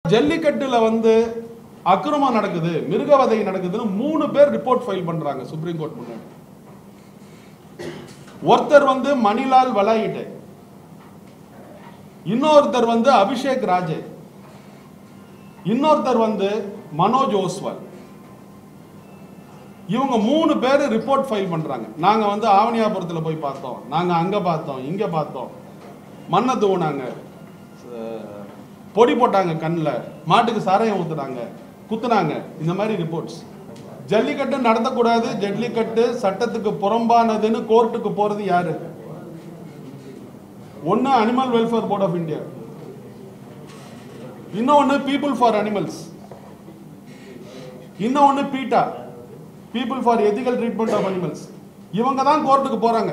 ஜல்லிக்கட்டுல வந்து அக்கிரமம் நடக்குது மிருகவதை நடக்குதுன்னு மூணு பேர் ரிப்போர்ட் ஃபைல் பண்றாங்க சுப்ரீம் கோர்ட் முன்னாடி ஒருத்தர் வந்து மணிலால் வலாயிட்டே இன்னொருத்தர் வந்து அபிஷேக் ராஜே இன்னொருத்தர் வந்து மனோஜ் ஓஸ்வால் இவங்க மூணு பேர் ரிப்போர்ட் ஃபைல் பண்றாங்க நாங்க வந்து ஆவணியாபுரத்துல போய் பார்த்தோம் நாங்க அங்க பார்த்தோம் இங்க பார்த்தோம் மண்ணை தூவுனாங்க அஹ், பொடி போட்டாங்க கண்ணில் மாட்டுக்கு சாராயம் ஊத்துனாங்க குத்துனாங்க இந்த மாதிரி ரிப்போர்ட்ஸ் ஜல்லிக்கட்டு நடத்தக்கூடாது ஜல்லிக்கட்டு சட்டத்துக்கு புறம்பானதுன்னு கோர்ட்டுக்கு போறது யாரு ஒன்னு animal welfare board of India இன்னொன்னு பீப்புள் ஃபார் அனிமல்ஸ் இன்னொன்னு PETA people for ethical treatment of animals இவங்க தான் கோர்ட்டுக்கு போறாங்க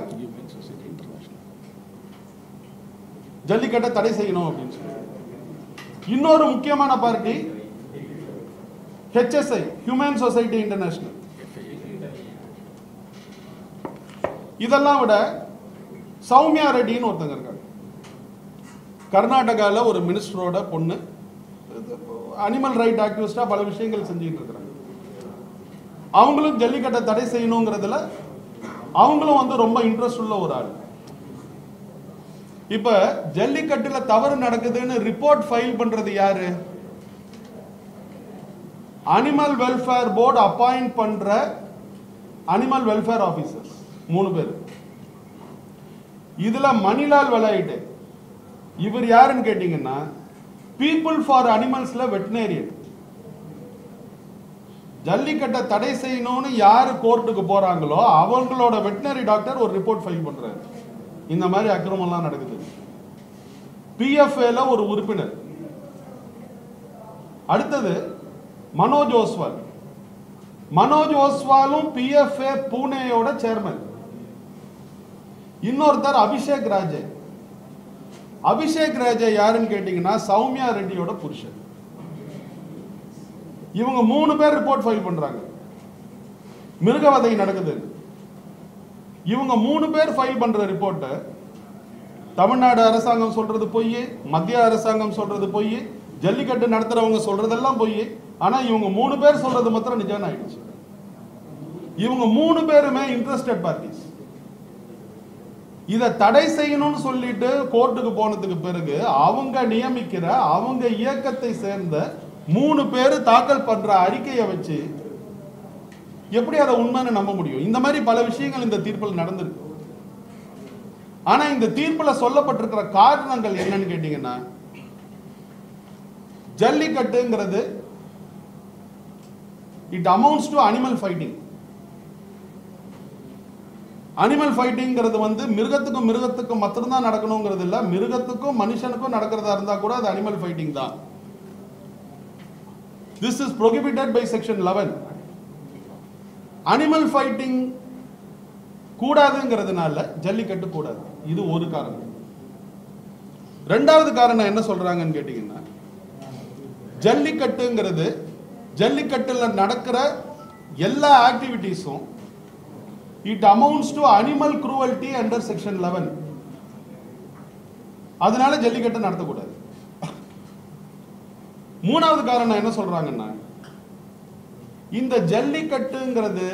ஜல்லிக்கட்டை தடை செய்யணும் அப்படின்னு சொல்லி இன்னொரு முக்கியமான party HSI human society international இதெல்லாம் விட சௌமியா ரெட்டின்னு ஒருத்தங்க இருக்காங்க கர்நாடகால ஒரு மினிஸ்டரோட பொண்ணு அனிமல் ரைட் ஆக்டிவிஸ்டா பல விஷயங்கள் செஞ்சுட்டு இருக்கிறாங்க அவங்களும் ஜல்லிக்கட்டை தடை செய்யணுங்கிறதுல அவங்களும் வந்து ரொம்ப இன்ட்ரெஸ்ட் உள்ள ஒரு ஆள் இப்ப ஜல்லிக்கட்டுல தவறு நடக்குதுன்னு ரிப்போர்ட் ஃபைல் பண்றது யாரு அனிமல் வெல்ஃபேர் போர்டு அப்பாயிண்ட் பண்ற அனிமல் வெல்ஃபேர் ஆபீசர்ஸ் மூணு பேர் இதுல மணிலால் விளையாட்டு இவர் யாருன்னு கேட்டீங்கன்னா பீப்புள் ஃபார் அனிமல்ஸ்ல வெட்டினேரியன் ஜல்லிக்கட்டை தடை செய்யணும்னு யாரு கோர்ட்டுக்கு போறாங்களோ அவங்களோட வெட்டினரி டாக்டர் ஒரு ரிப்போர்ட் ஃபைல் பண்றாரு இந்த மாதிரி அக்கிரமம்லாம் நடக்குது பிஎஃப்ஏல ஒரு உறுப்பினர் அடுத்தது மனோஜ் ஓஸ்வால் மனோஜ் ஓஸ்வாலும் பிஎஃப்ஏ பூனேயோட சேர்மன் இன்னொருத்தர் அபிஷேக் ராஜே அபிஷேக் ராஜே யாருன்னு கேட்டீங்கன்னா சௌமியா ரெட்டியோட புருஷன் இவங்க மூணு பேர் ரிப்போர்ட் ஃபைல் பண்றாங்க மிருகவதை நடக்குது இவங்க மூணு பேர் ஃபைல் பண்ற ரிப்போர்ட்டை தமிழ்நாடு அரசாங்கம் சொல்றது பொய் மத்திய அரசாங்கம் சொல்றது பொய் ஜல்லிக்கட்டு நடத்துறவங்க சொல்றதெல்லாம் பொய் ஆனா இவங்க மூணு பேர் சொல்றது மாத்திரம் நிஜம் ஆயிடுச்சு இவங்க மூணு பேருமே இன்ட்ரெஸ்டட் பார்ட்டிஸ் இதை தடை செய்யணும்னு சொல்லிட்டு கோர்ட்டுக்கு போனதுக்கு பிறகு அவங்க நியமிக்கிற அவங்க இயக்கத்தை சேர்ந்த மூணு பேர் தாக்கல் பண்ற அறிக்கையை வச்சு எப்படி அதை உண்மைன்னு நம்ப முடியும் இந்த மாதிரி பல விஷயங்கள் இந்த தீர்ப்பில் நடந்திருக்கு ஆனா இந்த தீர்ப்புல சொல்லப்பட்டிருக்கிற காரணங்கள் என்னன்னு கேட்டீங்கன்னா ஜல்லிக்கட்டுங்கிறது it amounts to animal fighting animal ஃபைட்டிங்கிறது வந்து மிருகத்துக்கும் மிருகத்துக்கும் மட்டும்தான் நடக்கணுங்கிறது இல்ல மிருகத்துக்கும் மனுஷனுக்கும் நடக்கிறதா இருந்தா கூட அது அனிமல் ஃபைட்டிங் தான் this is prohibited by section eleven animal fighting கூடாதுங்கிறதுனால ஜல்லிக்கட்டு கூடாது இது ஒரு காரணம் ரெண்டாவது காரணம் என்ன சொல்றாங்கன்னு கேட்டீங்கன்னா ஜல்லிக்கட்டுங்கிறது ஜல்லிக்கட்டுல நடக்கிற எல்லா ஆக்டிவிட்டீஸும் it amounts to animal cruelty under section eleven அதனால ஜல்லிக்கட்டு நடத்தக்கூடாது மூணாவது காரணம் என்ன சொல்றாங்கன்னா இந்த ஜல்லிக்கட்டுங்கிறது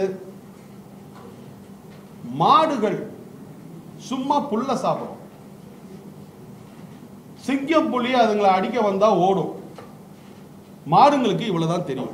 மாடுகள் சும்மா புல்ல சாப்பிடும் சிங்கம் புலி அதுங்களை அடிக்க வந்தா ஓடும் மாடுங்களுக்கு இவ்வளவுதான் தெரியும்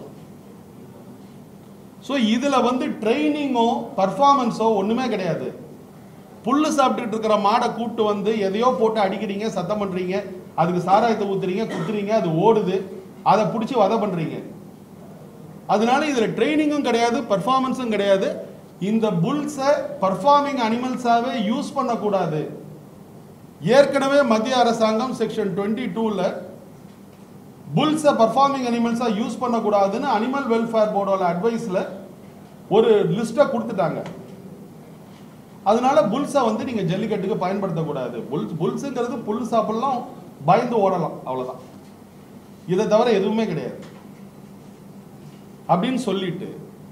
ஸோ இதுல வந்து ட்ரைனிங்கோ பர்ஃபார்மன்ஸோ ஒண்ணுமே கிடையாது புல்லு சாப்பிட்டுட்டு இருக்கிற மாடை கூட்டு வந்து எதையோ போட்டு அடிக்கிறீங்க சத்தம் பண்றீங்க அதுக்கு சாராயத்தை ஊத்துறீங்க குத்துறீங்க அது ஓடுது அதை பிடிச்சி வதை பண்றீங்க அதனால இதுல ட்ரைனிங்கும் கிடையாது பர்ஃபார்மன்ஸும் கிடையாது இந்த புல்ஸை பர்ஃபார்மிங் அனிமல்ஸாவே யூஸ் பண்ணக்கூடாது ஏற்கனவே மத்திய அரசாங்கம் செக்ஷன் டுவெண்ட்டி டூல புல்ஸை பர்ஃபார்மிங் அனிமல்ஸா யூஸ் பண்ணக்கூடாதுன்னு அனிமல் வெல்ஃபேர் போர்டோட அட்வைஸ்ல ஒரு லிஸ்ட்டை கொடுத்துட்டாங்க அதனால புல்ஸை வந்து நீங்க ஜல்லிக்கட்டுக்கு பயன்படுத்தக்கூடாது புல்ஸ் புல்ஸுங்கிறது புல் சாப்பிடலாம் பயந்து ஓடலாம் அவ்வளவுதான் இதை தவிர எதுவுமே கிடையாது அப்படின்னு சொல்லிட்டு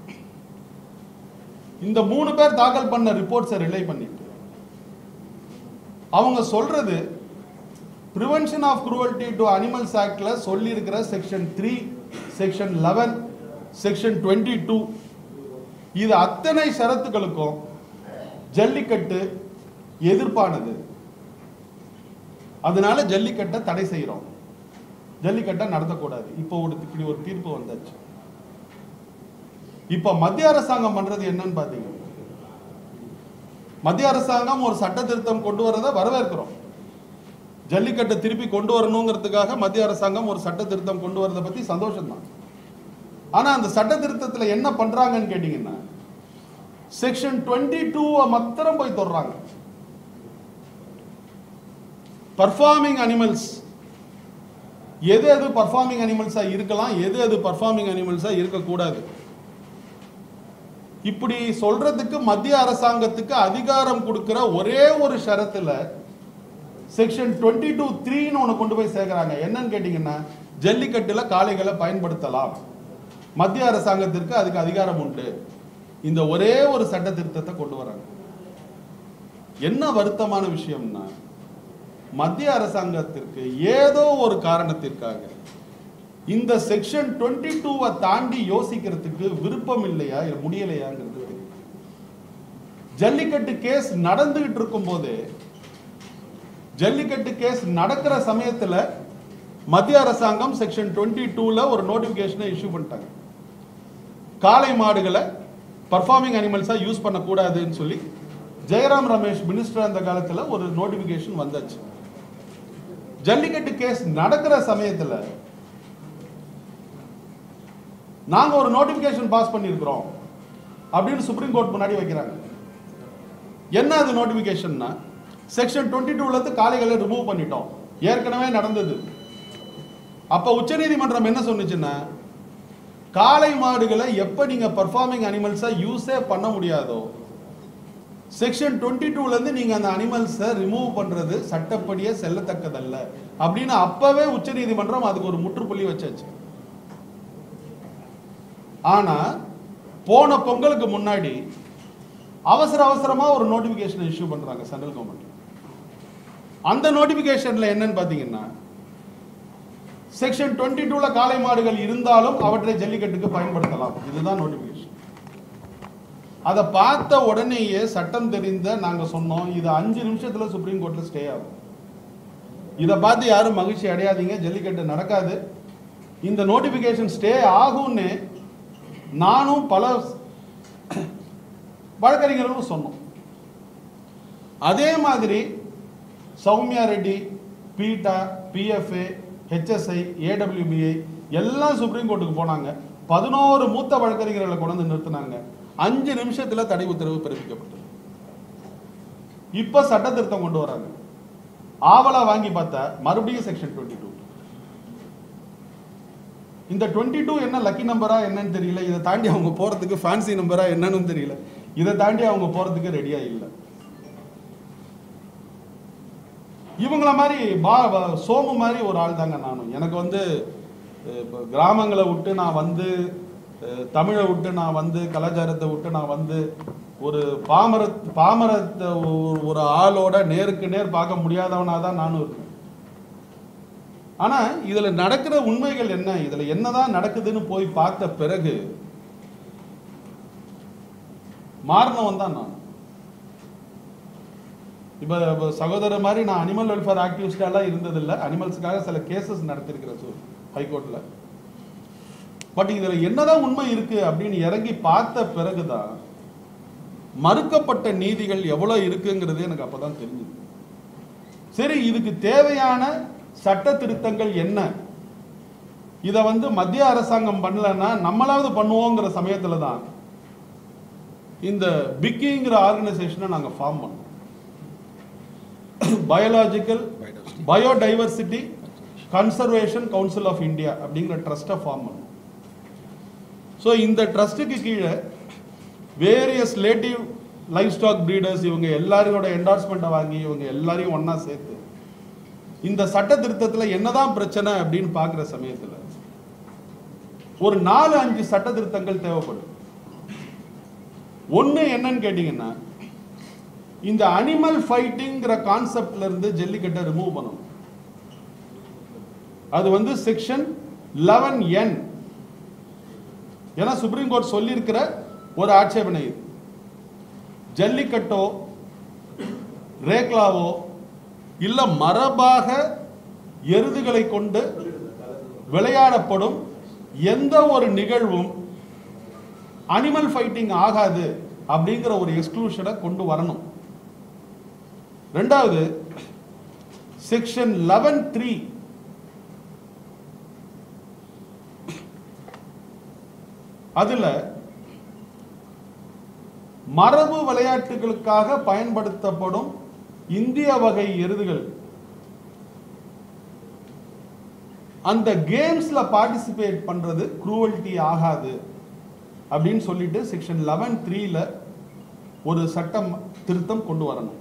இந்த மூணு பேர் தாக்கல் பண்ண ரிப்போர்ட்ஸை ரிலை பண்ணிட்டு அவங்க சொல்றது prevention of cruelty to animals ஆக்ட்ல சொல்லி இருக்கிற section three section eleven section twenty two இது அத்தனை ஷரத்துகளுக்கும் ஜல்லிக்கட்டு எதிர்ப்பானது அதனால ஜல்லிக்கட்டை தடை செய்கிறோம் ஜல்லிக்கட்டை நடத்தக்கூடாது இப்போ ஒரு இப்படி ஒரு தீர்ப்பு வந்தாச்சு இப்போ மத்திய அரசாங்கம் பண்றது என்னன்னு பாத்தீங்க மத்திய அரசாங்கம் ஒரு சட்ட திருத்தம் கொண்டு வரதை வரவேற்கிறோம் ஜல்லிக்கட்டை திருப்பி கொண்டு வரணுங்கிறதுக்காக மத்திய அரசாங்கம் ஒரு சட்ட திருத்தம் கொண்டு வரதை பத்தி சந்தோஷம் தான் ஆனா அந்த சட்ட திருத்தத்துல என்ன பண்றாங்கன்னு கேட்டீங்கன்னா செக்ஷன் டுவெண்ட்டி டூவை மாத்திரம் போய் தொடுறாங்க பர்ஃபார்மிங் அனிமல்ஸ் எது எது பர்ஃபார்மிங் அனிமல்ஸா இருக்கலாம் எது எது பர்ஃபார்மிங் அனிமல்ஸா இருக்கக்கூடாது இப்படி சொல்றதுக்கு மத்திய அரசாங்கத்துக்கு அதிகாரம் கொடுக்கிற ஒரே ஒரு ஷரத்துல செக்ஷன் டுவெண்ட்டி டூ த்ரீன்னு ஒன்று கொண்டு போய் சேர்க்குறாங்க என்னன்னு கேட்டிங்கன்னா ஜல்லிக்கட்டுல காளைகளை பயன்படுத்தலாம் மத்திய அரசாங்கத்திற்கு அதுக்கு அதிகாரம் உண்டு இந்த ஒரே ஒரு சட்ட திருத்தத்தை கொண்டு வராங்க என்ன வருத்தமான விஷயம்னா மத்திய அரசாங்கத்திற்கு ஏதோ ஒரு காரணத்திற்காக இந்த செக்ஷன் டுவெண்ட்டி டூவை தாண்டி யோசிக்கிறதுக்கு விருப்பம் இல்லையா இல்ல முடியலையாங்கிறது தெரியும் ஜல்லிக்கட்டு கேஸ் நடந்துகிட்டு இருக்கும் போதே ஜல்லிக்கட்டு கேஸ் நடக்கிற சமயத்துல மத்திய அரசாங்கம் செக்ஷன் டுவெண்ட்டி டூல ஒரு நோட்டிபிகேஷனை இஷ்யூ பண்ணிட்டாங்க காளை மாடுகளை பர்ஃபார்மிங் அனிமல்ஸா யூஸ் பண்ணக்கூடாதுன்னு சொல்லி ஜெயராம் ரமேஷ் மினிஸ்டர் அந்த காலத்துல ஒரு நோட்டிபிகேஷன் வந்தாச்சு ஜல்லிக்கட்டு கேஸ் நடக்கிற சமயத்துல நாங்க ஒரு நோட்டிபிகேஷன் பாஸ் பண்ணியிருக்கிறோம் அப்படின்னு சுப்ரீம் கோர்ட் முன்னாடி வைக்கிறாங்க என்ன அது நோட்டிபிகேஷன்னா செக்ஷன் டுவெண்ட்டி டூல இருந்து காளைகளை ரிமூவ் பண்ணிட்டோம் ஏற்கனவே நடந்தது அப்ப உச்சநீதிமன்றம் என்ன சொன்னுச்சுன்னா காளை மாடுகளை எப்ப நீங்க பர்ஃபார்மிங் அனிமல்ஸா யூஸே பண்ண முடியாதோ செக்ஷன் டுவெண்ட்டி டூல இருந்து நீங்க அந்த அனிமல்ஸை ரிமூவ் பண்றது சட்டப்படியே செல்லத்தக்கதல்ல அப்படின்னு அப்பவே உச்சநீதிமன்றம் அதுக்கு ஒரு முற்றுப்புள்ளி வச்சாச்சு ஆனா போன பொங்கலுக்கு முன்னாடி அவசர அவசரமா ஒரு நோட்டிபிகேஷன் இஷ்யூ பண்றாங்க சென்ட்ரல் கவர்மெண்ட் அந்த நோட்டிபிகேஷன்ல என்னன்னு பாத்தீங்கன்னா செக்ஷன் டுவெண்ட்டி டூல காளை மாடுகள் இருந்தாலும் அவற்றை ஜல்லிக்கட்டுக்கு பயன்படுத்தலாம் இதுதான் நோட்டிபிகேஷன் அதை பார்த்த உடனேயே சட்டம் தெரிந்த நாங்க சொன்னோம் இது அஞ்சு நிமிஷத்துல சுப்ரீம் கோர்ட்ல ஸ்டே ஆகும் இதை பார்த்து யாரும் மகிழ்ச்சி அடையாதீங்க ஜல்லிக்கட்டு நடக்காது இந்த நோட்டிபிகேஷன் ஸ்டே ஆகும்னு நானும் பல வழக்கறிஞர்களும் சொன்னோம் அதே மாதிரி Soumya Reddy PETA PFA HSI AWBI எல்லாம் சுப்ரீம் கோர்ட்டுக்கு போனாங்க பதினோரு மூத்த வழக்கறிஞர்களை கொண்டு வந்து நிறுத்தினாங்க அஞ்சு நிமிஷத்துல தடை உத்தரவு பிறப்பிக்கப்பட்டது இப்ப சட்ட திருத்தம் கொண்டு வராங்க ஆவலா வாங்கி பார்த்தா மறுபடியும் செக்ஷன் டுவெண்ட்டி டூ இந்த டுவெண்ட்டி டூ என்ன லக்கி நம்பரா என்னன்னு தெரியல இதை தாண்டி அவங்க போறதுக்கு ஃபேன்சி நம்பரா என்னன்னு தெரியல இதை தாண்டி அவங்க போறதுக்கு ரெடியா இல்லை இவங்கள மாதிரி பா பா- சோமு மாதிரி ஒரு ஆள் தாங்க நானும் எனக்கு வந்து அஹ், இப்ப கிராமங்களை விட்டு நான் வந்து அஹ், தமிழை விட்டு நான் வந்து கலாச்சாரத்தை விட்டு நான் வந்து ஒரு பாமர பாமரத்தை ஒரு- ஒரு ஆளோட நேருக்கு நேர் பார்க்க முடியாதவனா தான் நானும் இருக்கேன் ஆனா இதுல நடக்கிற உண்மைகள் என்ன இதுல என்னதான் நடக்குதுன்னு போய் பார்த்த பிறகு மாறினவன் தான் நான் இப்ப இப்ப சகோதரர் மாதிரி நான் அனிமல் வெல்ஃபேர் ஆக்டிவிஸ்டாலாம் இருந்ததில்லை அனிமல்ஸுக்காக சில கேசஸ் நடத்திருக்கிறேன் ஹைகோர்ட்ல பட் இதுல என்னதான் உண்மை இருக்கு அப்படின்னு இறங்கி பார்த்த பிறகுதான் மறுக்கப்பட்ட நீதிகள் எவ்வளவு இருக்குங்கிறது எனக்கு அப்பதான் தெரிஞ்சது சரி இதுக்கு தேவையான சட்ட திருத்தங்கள் என்ன இத வந்து மத்திய அரசாங்கம் பண்ணலன்னா நம்மளாவது பண்ணுவோங்கிற சமயத்துல தான் இந்த பிக்கிங்கிற ஆர்கனைசேஷனை நாங்க ஃபார்ம் பண்ணோம் biological biodiversity conservation council of India அப்படிங்கிற ட்ரஸ்ட்டை ஃபார்ம் பண்ணோம் ஸோ இந்த ட்ரஸ்ட்டுக்கு கீழே various native livestock breeders இவங்க எல்லாரோட என்டார்ஸ்மெண்ட்டை வாங்கி இவங்க எல்லாரையும் ஒண்ணா சேர்த்து இந்த சட்ட திருத்தத்துல என்னதான் பிரச்சனை அப்படின்னு பார்க்குற சமயத்துல ஒரு நாலு அஞ்சு சட்ட திருத்தங்கள் தேவைப்படும் ஒண்ணு என்னன்னு கேட்டீங்கன்னா இந்த அனிமல் ஃபைட்டிங்கிற கான்செப்ட்ல இருந்து ஜல்லிக்கட்டை ரிமூவ் பண்ணணும் அது வந்து செக்ஷன் லெவன் என் ஏன்னா சுப்ரீம் கோர்ட் சொல்லியிருக்கிற ஒரு ஆட்சேபனை இது ஜல்லிக்கட்டோ ரேக்லாவோ இல்ல மரபாக எருதுகளை கொண்டு விளையாடப்படும் எந்த ஒரு நிகழ்வும் அனிமல் ஃபைட்டிங் ஆகாது அப்படிங்கிற ஒரு எக்ஸ்க்ளூஷனை கொண்டு வரணும் ரெண்டாவது செக்ஷன் லெவன் த்ரீ அதுல மரபு விளையாட்டுகளுக்காக பயன்படுத்தப்படும் இந்திய வகை எருதுகள் அந்த கேம்ஸ்ல பார்ட்டிசிபேட் பண்றது குரூவல்டி ஆகாது அப்படின்னு சொல்லிட்டு செக்ஷன் லெவன் த்ரீல ஒரு சட்டம் திருத்தம் கொண்டு வரணும்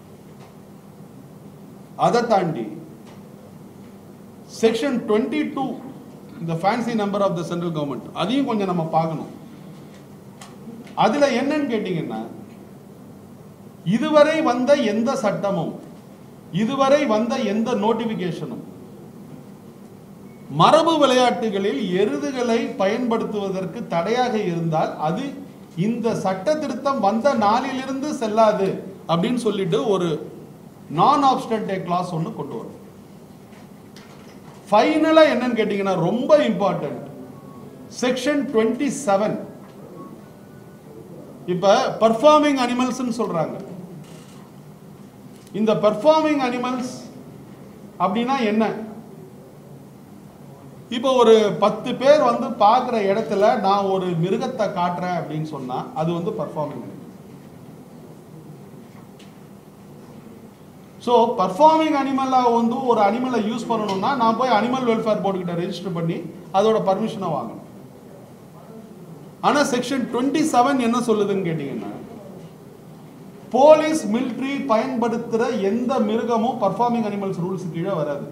அதை தாண்டி செக்ஷன் டுவெண்ட்டி டூ இந்த fancy number of the central government அதையும் கொஞ்சம் நம்ம பார்க்கணும் அதுல என்னன்னு கேட்டீங்கன்னா இதுவரை வந்த எந்த சட்டமும் இதுவரை வந்த எந்த நோட்டிபிகேஷனும் மரபு விளையாட்டுகளில் எருதுகளை பயன்படுத்துவதற்கு தடையாக இருந்தால் அது இந்த சட்ட திருத்தம் வந்த நாளிலிருந்து செல்லாது அப்படின்னு சொல்லிட்டு ஒரு நான் ஆப்ஸ்டன்டே கிளாஸ் ஒன்று கொண்டு வரும் ஃபைனலா என்னன்னு கேட்டீங்கன்னா ரொம்ப இம்பார்ட்டன்ட் செக்ஷன் டுவெண்ட்டி செவன் இப்ப பர்ஃபார்மிங் அனிமல்ஸ் சொல்றாங்க இந்த பர்ஃபார்மிங் அனிமல்ஸ் அப்படின்னா என்ன இப்போ ஒரு பத்து பேர் வந்து பார்க்குற இடத்துல நான் ஒரு மிருகத்தை காட்டுறேன் அப்படின்னு சொன்னா அது வந்து பர்ஃபார்மிங் அனிமல் ஸோ பர்ஃபார்மிங் அனிமலாக வந்து ஒரு அனிமலை யூஸ் பண்ணணும்னா நான் போய் அனிமல் வெல்ஃபேர் போர்டு கிட்ட ரெஜிஸ்டர் பண்ணி அதோட பர்மிஷனை வாங்கணும் ஆனால் செக்ஷன் டுவெண்ட்டி செவன் என்ன சொல்லுதுன்னு கேட்டிங்கன்னா போலீஸ் மிலிட்ரி பயன்படுத்துகிற எந்த மிருகமும் பர்ஃபார்மிங் அனிமல்ஸ் ரூல்ஸ் கீழே வராது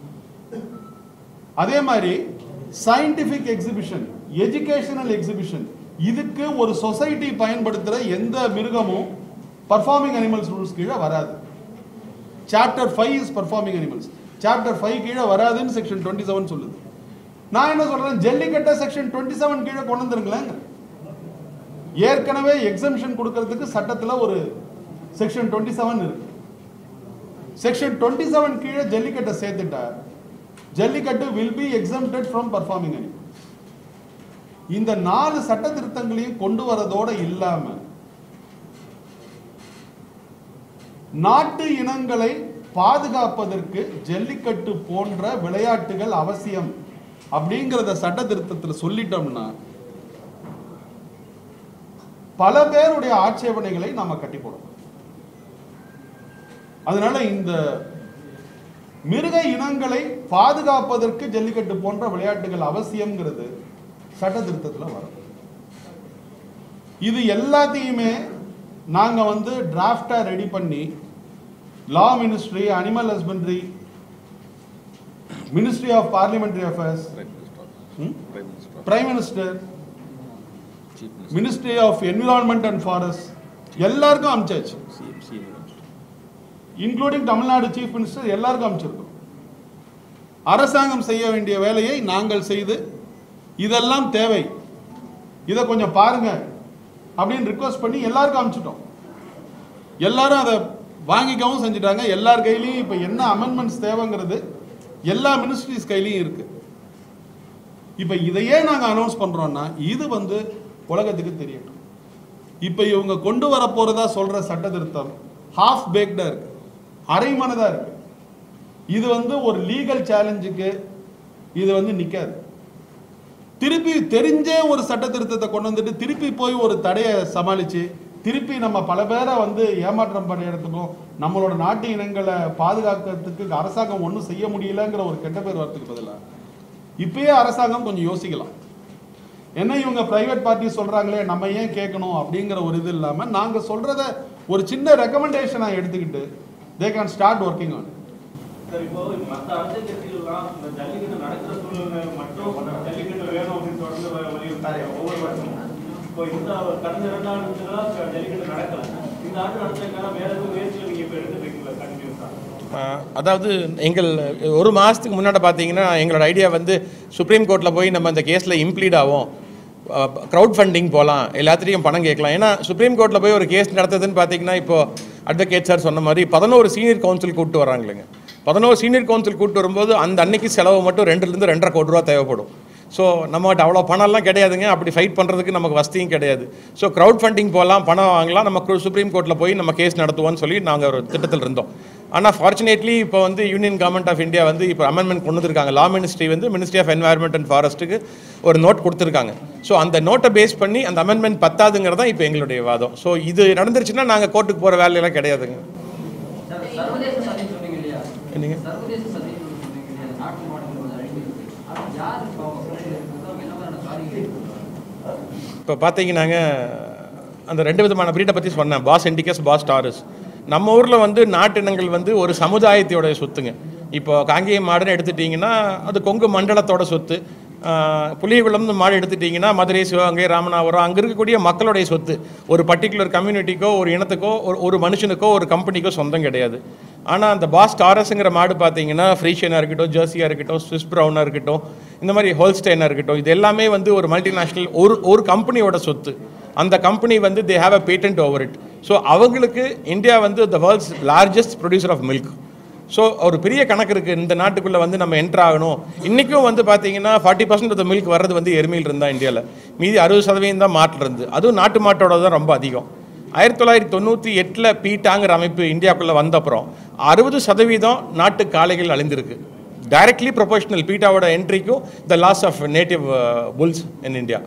அதே மாதிரி சயின்டிபிக் எக்ஸிபிஷன் எஜுகேஷனல் எக்ஸிபிஷன் இதுக்கு ஒரு சொசைட்டி பயன்படுத்துகிற எந்த மிருகமும் பர்ஃபார்மிங் அனிமல்ஸ் ரூல்ஸ் கீழே வராது chapter five is performing animals chapter five கீழே வராதுன்னு செக்ஷன் டுவெண்ட்டி செவன் சொல்லுது நான் என்ன சொல்றேன் ஜல்லிக்கட்டை செக்ஷன் டுவெண்ட்டி செவன் கீழே கொண்டு வந்துருங்களேங்க ஏற்கனவே எக்ஸம்ஷன் கொடுக்கறதுக்கு சட்டத்துல ஒரு செக்ஷன் டுவெண்ட்டி செவன் இருக்கு செக்ஷன் டுவெண்ட்டி செவன் கீழே ஜல்லிக்கட்டை சேர்த்துட்டா jallikattu will be exempted from performing animal இந்த நாலு சட்ட திருத்தங்களையும் கொண்டு வரதோட இல்லாம நாட்டு இனங்களை பாதுகாப்பதற்கு ஜல்லிக்கட்டு போன்ற விளையாட்டுகள் அவசியம் அப்படிங்கிறத சட்ட திருத்தத்தில் சொல்லிட்டோம்னா பல பேருடைய ஆட்சேபனைகளை நாம கட்டி போடணும் அதனால இந்த மிருக இனங்களை பாதுகாப்பதற்கு ஜல்லிக்கட்டு போன்ற விளையாட்டுகள் அவசியம்ங்கிறது சட்ட திருத்தத்தில் வரும் இது எல்லாத்தையுமே நாங்க வந்து டிராஃப்டா ரெடி பண்ணி law ministry animal husbandry ministry of parliamentary affairs Prime Minister. Hmm? Prime Minister. Prime minister Chief Minister. Ministry of environment and forest எல்லாருக்கும் அமிச்சாச்சு CM, CM Minister. Including Tamil Nadu chief minister எல்லாருக்கும் அமைச்சிருக்கோம் அரசாங்கம் செய்ய வேண்டிய வேலையை நாங்கள் செய்து இதெல்லாம் தேவை இதை கொஞ்சம் பாருங்க அப்படின்னு ரிக்வஸ்ட் பண்ணி எல்லாருக்கும் அனுப்பிச்சிட்டோம் எல்லாரும் அதை வாங்கிக்கவும் செஞ்சுட்டாங்க எல்லார் கையிலையும் இப்போ என்ன அமெண்ட்மெண்ட்ஸ் தேவைங்கிறது எல்லா மினிஸ்ட்ரிஸ் கையிலையும் இருக்கு இப்போ இதையே நாங்கள் அனௌன்ஸ் பண்றோம்னா இது வந்து உலகத்துக்கு தெரியட்டும் இப்போ இவங்க கொண்டு வர போறதா சொல்ற சட்ட திருத்தம் ஹாஃப் பேக்டா இருக்கு அரைமனதா இருக்கு இது வந்து ஒரு லீகல் சேலஞ்சுக்கு இது வந்து நிக்காது திருப்பி தெரிஞ்சே ஒரு சட்ட திருத்தத்தை கொண்டு வந்துட்டு திருப்பி போய் ஒரு தடையை சமாளிச்சு திருப்பி நம்ம பல பேரை வந்து ஏமாற்றம் படையிறதுக்கும் நம்மளோட நாட்டு இனங்களை பாதுகாக்கிறதுக்கு அரசாங்கம் ஒன்றும் செய்ய முடியலங்கிற ஒரு கெட்ட பேர் வரதுக்கு பதிலாக இப்பயே அரசாங்கம் கொஞ்சம் யோசிக்கலாம் என்ன இவங்க பிரைவேட் பார்ட்டி சொல்றாங்களே நம்ம ஏன் கேட்கணும் அப்படிங்கிற ஒரு இது இல்லாம நாங்க சொல்றத ஒரு சின்ன ரெக்கமெண்டேஷனா எடுத்துக்கிட்டு they can start working on sir இப்போ மற்ற அரசியல் கட்சிகள்லாம் இந்த ஜல்லிக்கட்டு நடக்கிற சூழ்நிலை மட்டும் ஜல்லிக்கட்டு வேணும் அப்படின்னு தொடர்ந்து வ- வலியுறுத்தாங்க ஒவ்வொரு வருஷமும் இப்போ இந்த கடந்த இரண்டு ஆண்டுகளா ஜல்லிக்கட்டு நடக்கல இந்த ஆண்டு நடத்துறதுக்கான வேற எதுவும் முயற்சிகள் நீங்க இப்ப எடுத்துட்டு இருக்கீங்களா கண்டினியூஸா ஆஹ் அதாவது எங்கள் ஒரு மாதத்துக்கு முன்னாடி பார்த்தீங்கன்னா எங்களோட ஐடியா வந்து சுப்ரீம் கோர்ட்டில் போய் நம்ம இந்த கேஸில் இம்ப்ளீட் ஆகும் க்ரௌட் ஃபண்டிங் போகலாம் எல்லாத்துலேயும் பணம் கேட்கலாம் ஏன்னா சுப்ரீம் கோர்ட்டில் போய் ஒரு கேஸ் நடத்துதுன்னு பார்த்தீங்கன்னா இப்போ அட்வொகேட் சார் சொன்ன மாதிரி பதினோரு சீனியர் கவுன்சில் கூப்பிட்டு வராங்களேங்க பதினோரு சீனியர் கவுன்சில் கூப்பிட்டு வரும்போது அந்த அன்னைக்கு செலவு மட்டும் ரெண்டுலேருந்து ரெண்டரை கோடி ரூபா தேவைப்படும் ஸோ நம்மகிட்ட அவ்வளோ பணம்லாம் கிடையாதுங்க அப்படி ஃபைட் பண்ணுறதுக்கு நமக்கு வசதியும் கிடையாது ஸோ க்ரௌட் ஃபண்டிங் போகலாம் பணம் வாங்கலாம் நம்ம சுப்ரீம் கோர்ட்டில் போய் நம்ம கேஸ் நடத்துவோம்னு சொல்லி நாங்கள் ஒரு திட்டத்தில் இருந்தோம் ஆனால் ஃபார்ச்சுனேட்லி இப்போ வந்து யூனியன் கவர்மெண்ட் ஆஃப் இந்தியா வந்து இப்போ அமெண்ட்மெண்ட் கொண்டு வந்திருக்காங்க லா மினிஸ்ட்ரி வந்து மினிஸ்ட்ரி ஆஃப் என்வாயர்மெண்ட் அண்ட் ஃபாரஸ்ட்டுக்கு ஒரு நோட் கொடுத்துருக்காங்க ஸோ அந்த நோட்டை பேஸ் பண்ணி அந்த அமெண்ட்மெண்ட் பத்தாதுங்கிறது தான் இப்போ எங்களுடைய வாதம் ஸோ இது நடந்துருச்சுன்னா நாங்கள் கோர்ட்டுக்கு போகிற வேலையெல்லாம் கிடையாதுங்க சார், சர்வதேச சதி சொன்னீங்க இல்லையா என்னங்க சர்வதேச சதி சொன்னீங்க இல்லையா நாட்டு மாடுகள் வந்து அழிஞ்சு இருக்கு ஆனா யார் இப்போ அவங்க பின்னாடி இருக்கிறவங்க என்ன மாதிரியான காரியங்கள் இப்போ பார்த்தீங்கன்னாங்க அந்த ரெண்டு விதமான பிரீடை பற்றி சொன்னேன் பாஸ் இண்டிகஸ் பாஸ் டாரஸ் நம்ம ஊரில் வந்து நாட்டினங்கள் வந்து ஒரு சமுதாயத்தோட சொத்துங்க இப்போ காங்கேயம் மாடுன்னு எடுத்துட்டிங்கன்னா அது கொங்கு மண்டலத்தோட சொத்து ஆஹ் புலியகுளம்னு மாடு எடுத்துட்டிங்கன்னா மதுரை சிவகங்கை ராமநாதபுரம் அங்கே இருக்கக்கூடிய மக்களுடைய சொத்து ஒரு பர்டிகுலர் கம்யூனிட்டிக்கோ ஒரு இனத்துக்கோ ஒரு ஒரு மனுஷனுக்கோ ஒரு கம்பெனிக்கோ சொந்தம் கிடையாது ஆனால் அந்த பாஸ் டாரஸுங்கிற மாடு பார்த்தீங்கன்னா ஃப்ரீஷியனாக இருக்கட்டும் ஜெர்சியாக இருக்கட்டும் ஸ்விஸ் ப்ரௌனாக இருக்கட்டும் இந்த மாதிரி ஹோல்ஸ்டைனாக இருக்கட்டும் இது எல்லாமே வந்து ஒரு மல்டிநேஷ்னல் ஒரு ஒரு கம்பெனியோட சொத்து அந்த கம்பெனி வந்து they have a patent over it so அவங்களுக்கு இந்தியா வந்து the world's largest producer of milk so ஒரு பெரிய கணக்கு இருக்குது இந்த நாட்டுக்குள்ளே வந்து நம்ம என்ட்ரு ஆகணும் இன்றைக்கும் வந்து பார்த்தீங்கன்னா ஃபார்ட்டி பர்சன்ட் ஆஃப் மில்க் வர்றது வந்து எருமையில் இருந்தால் இந்தியாவில் மீதி அறுபது சதவீதம் தான் மாட்டில் இருந்து அதுவும் நாட்டு மாட்டோட தான் ரொம்ப அதிகம் ஆயிரத்தி தொள்ளாயிரத்தி தொண்ணூற்றி எட்டில் பீட்டாங்கிற அமைப்பு இந்தியாவுக்குள்ளே வந்த அப்புறம் அறுபது சதவீதம் நாட்டு காளைகள் அழிந்திருக்கு டைரக்ட்லி ப்ரொபோஷனல் பீட்டாவோட என்ட்ரிக்கும் the loss of native bulls in India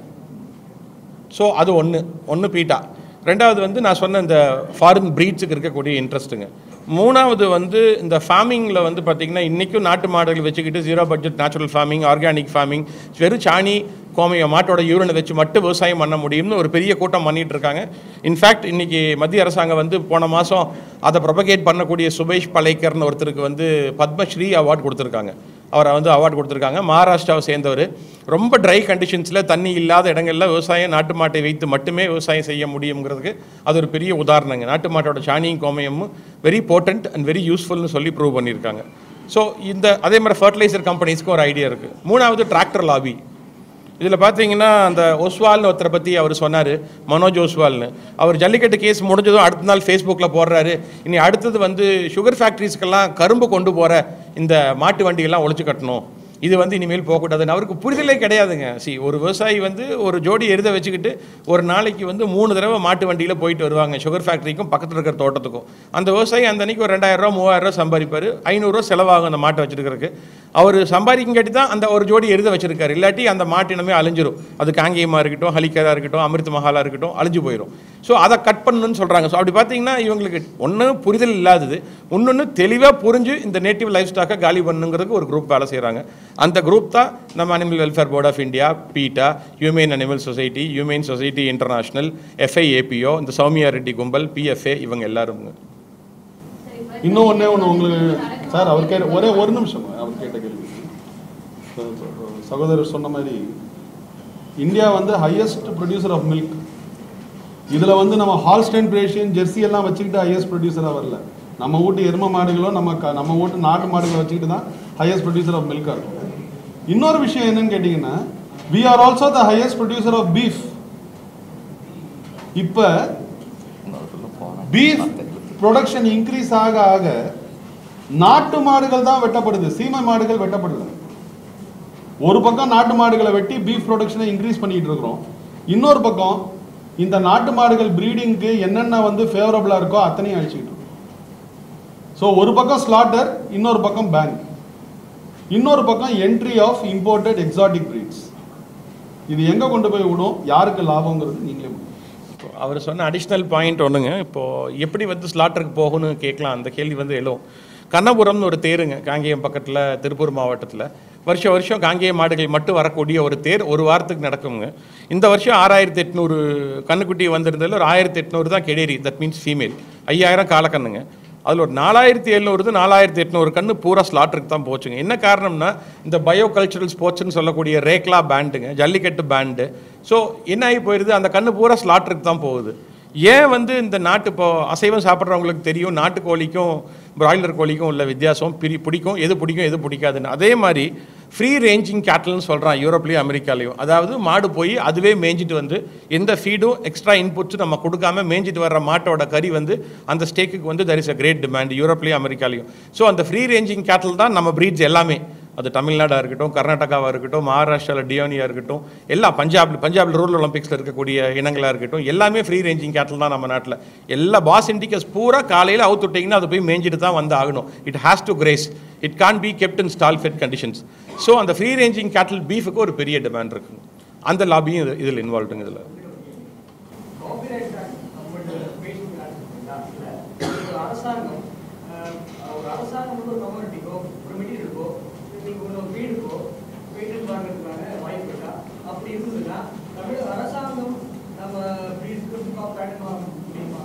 so அது ஒன்று ஒன்று பீட்டா ரெண்டாவது வந்து நான் சொன்ன இந்த ஃபாரின் ப்ரீட்ஸுக்கு இருக்கக்கூடிய இன்ட்ரெஸ்ட்டுங்க மூணாவது வந்து இந்த ஃபார்மிங்கில் வந்து பார்த்திங்கன்னா இன்றைக்கும் நாட்டு மாடுகள் வச்சுக்கிட்டு zero budget natural farming organic farming வெறும் சாணி கோமைய மாட்டோட யூரினை வச்சு மட்டும் விவசாயம் பண்ண முடியும்னு ஒரு பெரிய கூட்டம் பண்ணிட்டு இருக்காங்க இன்ஃபேக்ட் இன்னைக்கு மத்திய அரசாங்கம் வந்து போன மாதம் அதை ப்ரொபகேட் பண்ணக்கூடிய சுபேஷ் பலேக்கர்னு ஒருத்தருக்கு வந்து பத்மஸ்ரீ அவார்டு கொடுத்துருக்காங்க அவரை வந்து அவார்டு கொடுத்துருக்காங்க மகாராஷ்டிராவை சேர்ந்தவர் ரொம்ப ட்ரை கண்டிஷன்ஸில் தண்ணி இல்லாத இடங்களில் விவசாயம் நாட்டு மாட்டை வைத்து மட்டுமே விவசாயம் செய்ய முடியுங்கிறதுக்கு அது ஒரு பெரிய உதாரணங்க நாட்டு மாட்டோட சாணியும் கோமயமும் வெரி போர்ட்டன்ட் அண்ட் வெரி யூஸ்ஃபுல்னு சொல்லி ப்ரூவ் பண்ணியிருக்காங்க ஸோ இந்த அதே மாதிரி ஃபர்டிலைசர் கம்பெனிஸ்க்கு ஒரு ஐடியா இருக்குது மூணாவது டிராக்டர் லாபி இதில் பார்த்தீங்கன்னா அந்த ஒஸ்வால்னு ஒருத்தரை பற்றி அவர் சொன்னார் மனோஜ் ஒஸ்வால்னு அவர் ஜல்லிக்கட்டு கேஸ் முடிஞ்சதும் அடுத்த நாள் ஃபேஸ்புக்கில் போடுறாரு இனி அடுத்தது வந்து சுகர் ஃபேக்ட்ரிஸ்க்கெல்லாம் கரும்பு கொண்டு போகிற இந்த மாட்டு வண்டியெல்லாம் ஒழிச்சு கட்டணும் இது வந்து இனிமேல் போகக்கூடாதுன்னு அவருக்கு புரிதலே கிடையாதுங்க சி ஒரு விவசாயி வந்து ஒரு ஜோடி எருதை வச்சுக்கிட்டு ஒரு நாளைக்கு வந்து மூணு தடவை மாட்டு வண்டியில் போயிட்டு வருவாங்க சுகர் ஃபேக்ட்ரிக்கும் பக்கத்தில் இருக்கிற தோட்டத்துக்கும் அந்த விவசாயி அந்த அன்னைக்கு ஒரு ரெண்டாயிரம் ரூபா மூவாயிரம் ரூபா சம்பாதிப்பார் ஐநூறுரூவா செலவாகும் அந்த மாட்டை வச்சிருக்கிறதுக்கு அவர் சம்பாதிக்கங்காட்டி தான் அந்த ஒரு ஜோடி எருதை வச்சிருக்காரு இல்லாட்டி அந்த மாட்டினமே அழிஞ்சிரும் அது காங்கேயமாக இருக்கட்டும் ஹலிக்கராக இருக்கட்டும் அமிர்த மஹாலாக இருக்கட்டும் அழிஞ்சு போயிடும் ஸோ அதை கட் பண்ணணும்னு சொல்கிறாங்க ஸோ அப்படி பார்த்தீங்கன்னா இவங்களுக்கு ஒன்று புரிதல் இல்லாதது இன்னொன்று தெளிவாக புரிஞ்சு இந்த நேட்டிவ் லைஃப் ஸ்டாக்கை காலி பண்ணுங்கிறதுக்கு ஒரு குரூப் வேலை செய்கிறாங்க அந்த குரூப் தான் நம்ம animal welfare board of India PETA human animal society human society international FIAPO இந்த சௌமியா ரெட்டி கும்பல் பிஎஃப்ஏ இவங்க எல்லாருங்க இன்னும் ஒண்ணே ஒன்று உங்களுக்கு சார் அவர் கேட்ட ஒரே ஒரு நிமிஷம் அவர் கேட்ட கேள்வி சகோதரர் சொன்ன மாதிரி இந்தியா வந்து ஹையஸ்ட் ப்ரொடியூசர் ஆஃப் மில்க் இதில் வந்து நம்ம ஹால்ஸ்டைன் பிரேஷியன் ஜெர்சி எல்லாம் வச்சுக்கிட்டு ஹையஸ்ட் ப்ரொடியூசராக வரல நம்ம வீட்டு எரும மாடுகளோ நம்ம க- நம்ம வீட்டு நாட்டு மாடுகளை வச்சுக்கிட்டு தான் ஹையஸ்ட் ப்ரொடியூசர் ஆஃப் மில்காக இருக்கும் இன்னொரு விஷயம் என்னன்னு கேட்டிங்கன்னா we are also the highest producer of beef இப்போ பீஃப் ப்ரொடக்ஷன் இன்க்ரீஸ் ஆக ஆக நாட்டு மாடுகள் தான் வெட்டப்படுது சீமை மாடுகள் வெட்டப்படல ஒரு பக்கம் நாட்டு மாடுகளை வெட்டி பீஃப் ப்ரொடக்ஷனை இன்க்ரீஸ் பண்ணிட்டு இருக்கிறோம் இன்னொரு பக்கம் இந்த நாட்டு மாடுகள் ப்ரீடிங்க்கு என்னென்ன வந்து ஃபேவரபிளாக இருக்கோ அத்தனையும் அழிச்சுக்கிட்டு இருக்கோம் ஸோ ஒரு பக்கம் ஸ்லாட்டர் இன்னொரு பக்கம் பேங்க் இன்னொரு பக்கம் entry of imported exotic breeds இது எங்கே கொண்டு போய் விடும் யாருக்கு லாபங்கிறது நீங்களே முடிவு. இப்போ அவர் சொன்ன அடிஷ்னல் பாயிண்ட் ஒன்றுங்க இப்போது எப்படி வந்து ஸ்லாட்டருக்கு போகணும்னு கேட்கலாம் அந்த கேள்வி வந்து எழும் கண்ணபுரம்னு ஒரு தேருங்க காங்கேயம் பக்கத்தில் திருப்பூர் மாவட்டத்தில் வருஷம் வருஷம் காங்கேயம் மாடுகள் மட்டும் வரக்கூடிய ஒரு தேர் ஒரு வாரத்துக்கு நடக்குங்க இந்த வருஷம் ஆறாயிரத்தி எட்நூறு கண்ணுக்குட்டி வந்திருந்ததில் ஒரு ஆயிரத்தி எட்நூறு தான் கெடேரி தட் மீன்ஸ் ஃபீமேல் ஐயாயிரம் காலக்கண்ணுங்க அதில் ஒரு நாலாயிரத்தி எழுநூறு நாலாயிரத்தி எட்நூறு கன்று பூரா ஸ்லாட்டருக்கு தான் போச்சுங்க என்ன காரணம்னா இந்த பயோ கல்ச்சுரல் ஸ்போர்ட்ஸ்னு சொல்லக்கூடிய ரேக்லா பேண்டுங்க ஜல்லிக்கட்டு பேண்டு ஸோ என்ன ஆகி போயிடுது அந்த கன்று பூரா ஸ்லாட்டருக்கு தான் போகுது ஏன் வந்து இந்த நாட்டு இப்போ அசைவம் சாப்பிட்றவங்களுக்கு தெரியும் நாட்டுக்கோழிக்கும் பிராய்லர் கோழிக்கும் உள்ள வித்தியாசம் பிரி பிடிக்கும் எது பிடிக்கும் எது பிடிக்காதுன்னு அதே மாதிரி ஃப்ரீ ரேஞ்சிங் கேட்டல்னு சொல்கிறான் யூரோப்லேயும் அமெரிக்காலையும் அதாவது மாடு போய் அதுவே மேய்ஞ்சிட்டு வந்து எந்த ஃபீடும் எக்ஸ்ட்ரா இன்புட்ஸ் நம்ம கொடுக்காம மேய்ஞ்சிட்டு வர்ற மாட்டோட கறி வந்து அந்த ஸ்டேக்குக்கு வந்து there is a great demand யூரோப்லேயும் அமெரிக்காலையும் ஸோ அந்த ஃப்ரீ ரேஞ்சிங் கேட்டல் தான் நம்ம ப்ரீட்ஸ் எல்லாமே அது தமிழ்நாடாக இருக்கட்டும் கர்நாடகாவாக இருக்கட்டும் மகாராஷ்டிராவில் டியோனியாக இருக்கட்டும் எல்லா பஞ்சாப் பஞ்சாப் ரூரல் ஒலிம்பிக்ஸில் இருக்கக்கூடிய இனங்களாக இருக்கட்டும் எல்லாமே ஃப்ரீ ரேஞ்சிங் கேட்டல் தான் நம்ம நாட்டில் எல்லா பாஸ் இண்டிகஸ் பூரா காலையில் அவுத்து விட்டிங்கன்னா அது போய் மேய்ஞ்சிட்டு தான் வந்து ஆகணும் it has to graze it can be kept in stall fed conditions so அந்த ஃப்ரீ ரேஞ்சிங் கேட்டல் பீஃபுக்கு ஒரு பெரிய டிமாண்ட் இருக்குங்க அந்த லாபியும் இது இதில் இன்வால்வ்டுங்க இதில் காப்பிரைட் நம்மளோட பேசிங் ஒரு அரசாங்கம் அஹ், ஒரு அரசாங்கம் வந்து ஒரு கம்யூனிட்டிக்கோ ஒரு மெட்டீரியலுக்கோ நீங்கள் ஒரு வீடுக்கோ பேட்டன் வாங்குறதுக்கான வாய்ப்பு இருக்கா அப்படி இருந்ததுன்னா தமிழக அரசாங்கம் நம்ம வீடுக்கு பேட்டன் வாங்க முடியுமா